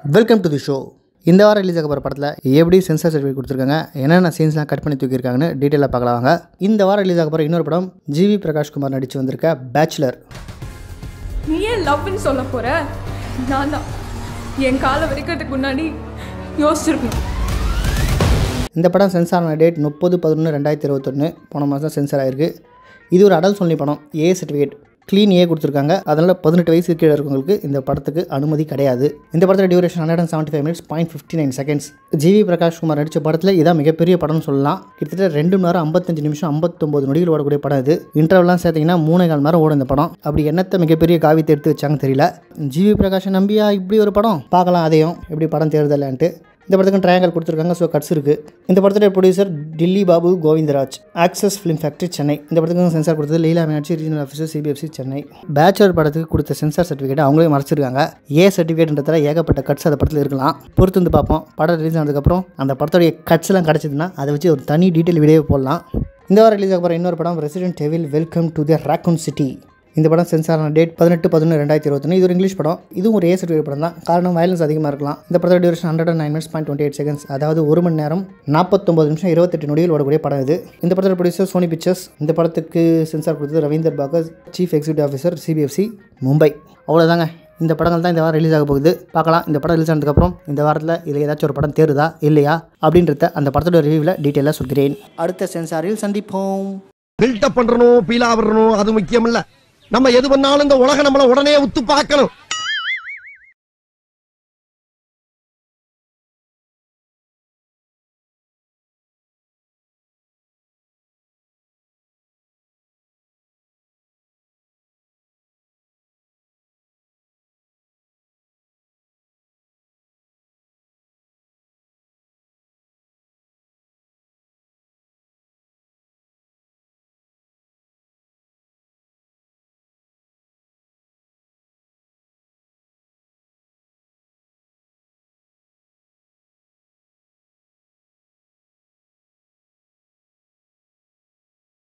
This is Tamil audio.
வெல்கம் டு தி ஷோ இந்த வாரம் ரிலீஸ் ஆக போகிற படத்தில் எப்படி சென்சார் சர்டிஃபிகேட் கொடுத்துருக்காங்க என்னென்ன சீன்ஸ்லாம் கட் பண்ணி தூக்கியிருக்காங்கன்னு டீட்டெயிலாக பார்க்கலாம் வாங்க இந்த வாரம் ரிலீஸ் ஆக போகிற இன்னொரு படம் ஜிவி பிரகாஷ்குமார் நடித்து வந்திருக்க பேச்சுலர் நீ ஏன் லவ்னு சொல்ல போற நான் தான் என் காலை வரைக்கிறதுக்கு முன்னாடி யோசிச்சிருக்கணும் இந்த படம் சென்சார் ஆன டேட் முப்பது பதினொன்று ரெண்டாயிரத்தி இருபத்தொன்று போன மாதம் சென்சார் ஆயிருக்கு இது ஒரு அடல் சொல்லி படம் ஏ சர்டிஃபிகேட் க்ளீன் ஏ கொடுத்துருக்காங்க அதனால் பதினெட்டு வயசு கீழே இருக்கவங்களுக்கு இந்த படத்துக்கு அனுமதி கிடையாது இந்த படத்தோட duration hundred and seventy five minutes point fifty nine seconds GV Prakash Kumar நடித்த படத்தில் இதான் மிகப்பெரிய படம்னு சொல்லலாம் கிட்டத்தட்ட ரெண்டு மணி நேரம் ஐம்பத்தஞ்சு நிமிஷம் ஐம்பத்தொம்போது நொடிகள் ஓடக்கூடிய படம் இது இன்டர்வெல்லாம் சேர்த்திங்கன்னா மூணே கால் நேரம் ஓடும் இந்த படம் அப்படி என்னத்தை மிகப்பெரிய காவியத்தை எடுத்து வச்சாங்க தெரியல ஜிவி பிரகாஷை நம்பியா இப்படி ஒரு படம் பார்க்கலாம் அதையும் எப்படி படம் தேர்தலான்ட்டு இந்த படத்துக்கு ட்ரையாங்கல் கொடுத்துருக்காங்க ஸோ கட்ஸ் இருக்குது இந்த படத்தோட producer Dilli Babu Govindaraj Axess film factory Chennai இந்த படத்துக்கு சென்சார் கொடுத்தது Leela Meenakshi regional officer CBFC Chennai bachelor படத்துக்கு கொடுத்த சென்சார் சர்டிஃபிகேட் அவங்களே மறைச்சிருக்காங்க ஏ சர்டிஃபிகேட்ன்றதால ஏகப்பட்ட கட்ஸ் அந்த படத்தில் இருக்கலாம் பொறுத்து வந்து பார்ப்போம் படம் ரிலீஸ் ஆனதுக்கப்புறம் அந்த படத்தோடைய கட்ஸ் எல்லாம் கிடச்சிதுன்னா அதை வச்சு ஒரு தனி டீட்டெயில் வீடியோ போடலாம் இந்த வாரம் ரிலீஸ் ஆக போகிற இன்னொரு படம் Resident Evil welcome to the Raccoon City இந்த படம் சென்சார் ஆன டேட் பதினெட்டு பதினொன்று ரெண்டாயிரத்தி இருபத்தொன்று இது ஒரு இங்கிலீஷ் படம் இதுவும் ஒரு ஏ சர்டிஃபிகேட் படம் தான் காரணம் வயலன்ஸ் அதிகமாக இருக்கலாம் இந்த படத்தோட duration hundred and nine minutes point twenty eight seconds அதாவது ஒரு மணி நேரம் நாற்பத்தொம்பது நிமிஷம் இருபத்தெட்டு நொடிகள் ஓடக்கூடிய படம் இது இந்த படத்தோட ப்ரொடியூசர் சோனி பிக்சர்ஸ் இந்த படத்துக்கு சென்சார் கொடுத்தது Ravinder Bhakar chief executive officer CBFC Mumbai அவ்வளோதாங்க இந்த படங்கள் தான் இந்த வாரம் ரிலீஸ் ஆக போகுது பார்க்கலாம் இந்த படம் ரிலீஸ் ஆனதுக்கப்புறம் இந்த வாரத்தில் இதில் ஏதாச்சும் ஒரு படம் தேருதா இல்லையா அப்படின்றத அந்த படத்தோட ரிவ்யூவில் டீட்டெயிலாக சொல்கிறேன் அடுத்த சென்சாரில் சந்திப்போம் பில்டப் பண்றணும் பீலா வரணும் அது முக்கியம் இல்ல நம்ம எது பண்ணாலும் இந்த உலகம் நம்மள உடனே உத்து பார்க்கணும்